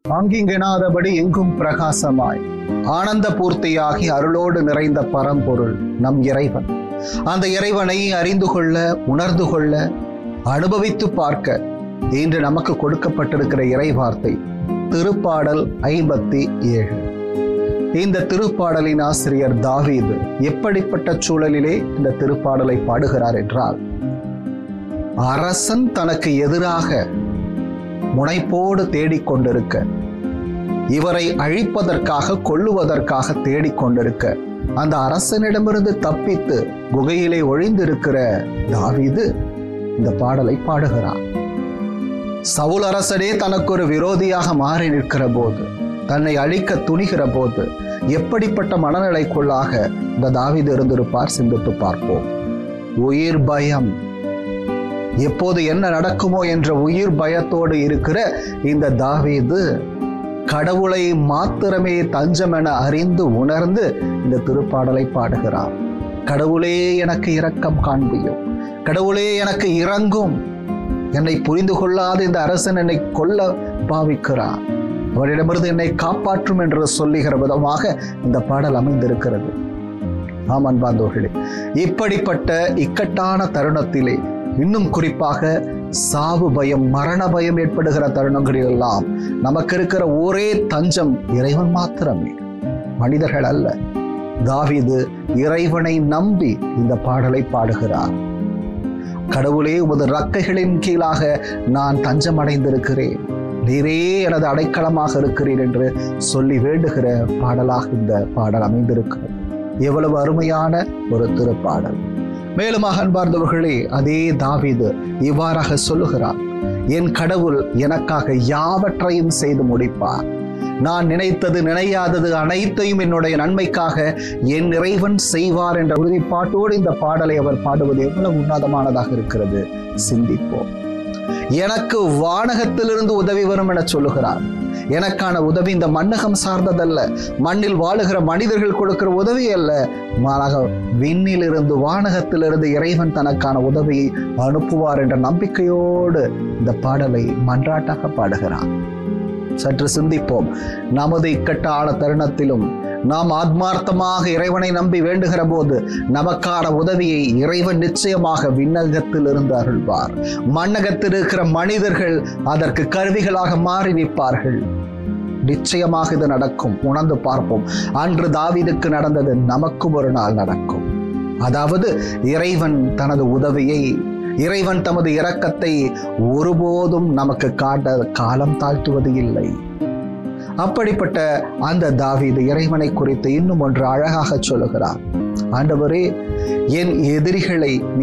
ஆங்கிங்கெனாதபடி எங்கும் பிரகாசமாய் ஆனந்த பூர்த்தியாகி அருளோடு நிறைந்த பரம்பொருள் நம் இறைவன் அந்த இறைவனை அறிந்து கொள்ள உணர்ந்து கொள்ள அனுபவித்து பார்க்க இன்று நமக்கு கொடுக்கப்பட்டிருக்கிற இறை வார்த்தை திருப்பாடல் ஐம்பத்தி ஏழு இந்த திருப்பாடலின் ஆசிரியர் தாவீது எப்படிப்பட்ட சூழலிலே இந்த திருப்பாடலை பாடுகிறார் என்றால் அரசன் தனக்கு எதிராக முனைப்போடு தேடிக்கொண்டிருக்க இவரை அழிப்பதற்காக கொல்லுவதற்காக தேடிக்கொண்டிருக்க அந்த அரசனிடமிருந்து தப்பித்து குகையிலே ஒழிந்திருக்கிற தாவீது இந்த பாடலை பாடுகிறார் சவுல் அரசனே தனக்கு ஒரு விரோதியாக மாறி நிற்கிற போது தன்னை அழிக்க துணிகிற போது எப்படிப்பட்ட மனநிலைக்குள்ளாக இந்த தாவீது இருந்திருப்பார் சிந்தித்து பார்ப்போம் உயிர் பயம் எப்போது என்ன நடக்குமோ என்ற உயிர் பயத்தோடு இருக்கிற இந்த தாவீது கடவுளை மாத்திரமே தஞ்சம் என அறிந்து உணர்ந்து இந்த திருப்பாடலை பாடுகிறார் கடவுளே எனக்கு இரக்கம் காண்பியும் கடவுளே எனக்கு இறங்கும் என்னை புரிந்து கொள்ளாத இந்த அரசன் என்னை கொல்ல பாவிக்கிறார் அவரிடமிருந்து என்னை காப்பாற்றும் என்று சொல்லுகிற விதமாக இந்த பாடல் அமைந்திருக்கிறது ஆமன் பாந்தோர்களே இப்படிப்பட்ட இக்கட்டான தருணத்திலே இன்னும் குறிப்பாக சாவு பயம் மரண பயம் ஏற்படுகிற தருணங்களில் எல்லாம் நமக்கு இருக்கிற ஒரே தஞ்சம் இறைவன் மாத்திரமே மனிதர்கள் அல்ல தாவீது இறைவனை நம்பி இந்த பாடலை பாடுகிறார் கடவுளே உமது ரக்கைகளின் கீழாக நான் தஞ்சம் அடைந்திருக்கிறேன் நீரே எனது அடைக்கலமாக இருக்கிறீர் என்று சொல்லி வேண்டுகிற பாடலாக இந்த பாடல் அமைந்திருக்கிறது எவ்வளவு அருமையான ஒரு திருப்பாடல் மேலும் அன்பார்ந்தவர்களே அதே தாவீது இவ்வாறாக சொல்லுகிறார் என் கடவுள் எனக்காக யாவற்றையும் செய்து முடிப்பார் நான் நினைத்தது நினையாதது அனைத்தையும் என்னுடைய நன்மைக்காக என் இறைவன் செய்வார் என்ற உறுதிப்பாட்டோடு இந்த பாடலை அவர் பாடுவது எவ்வளவு உன்னதமானதாக இருக்கிறது சிந்திப்போம் எனக்கு வானகத்திலிருந்து உதவி வரும் என சொல்லுகிறார் எனக்கான உதவி இந்த மண்ணகம் சார்ந்ததல்ல மண்ணில் வாழுகிற மனிதர்கள் கொடுக்கிற உதவி அல்ல மாறாக விண்ணிலிருந்து வானகத்திலிருந்து இறைவன் தனக்கான உதவியை அனுப்புவார் என்ற நம்பிக்கையோடு இந்த பாடலை மன்றாட்டாக பாடுகிறார் சற்று சிந்திப்போம் நமது இக்கட்டான தருணத்திலும் நாம் ஆத்மார்த்தமாக இறைவனை நம்பி வேண்டுகிற போது நமக்கான உதவியை இறைவன் நிச்சயமாக விண்ணகத்தில் இருந்து அருள்வார் மண்ணகத்தில் இருக்கிற மனிதர்கள் அதற்கு கருவிகளாக மாறி நிற்பார்கள் நிச்சயமாக இது நடக்கும் உணர்ந்து பார்ப்போம் அன்று தாவீதுக்கு நடந்தது நமக்கும் ஒரு நாள் நடக்கும் அதாவது இறைவன் தனது உதவியை இறைவன் தமது இரக்கத்தை ஒருபோதும் நமக்கு காட்ட காலம் தாழ்த்துவது இல்லை அப்படிப்பட்ட அந்த தாவீது இறைவனை குறித்து இன்னும் ஒன்று அழகாக சொல்லுகிறார் ஆண்டவரே என் எதிரிகளை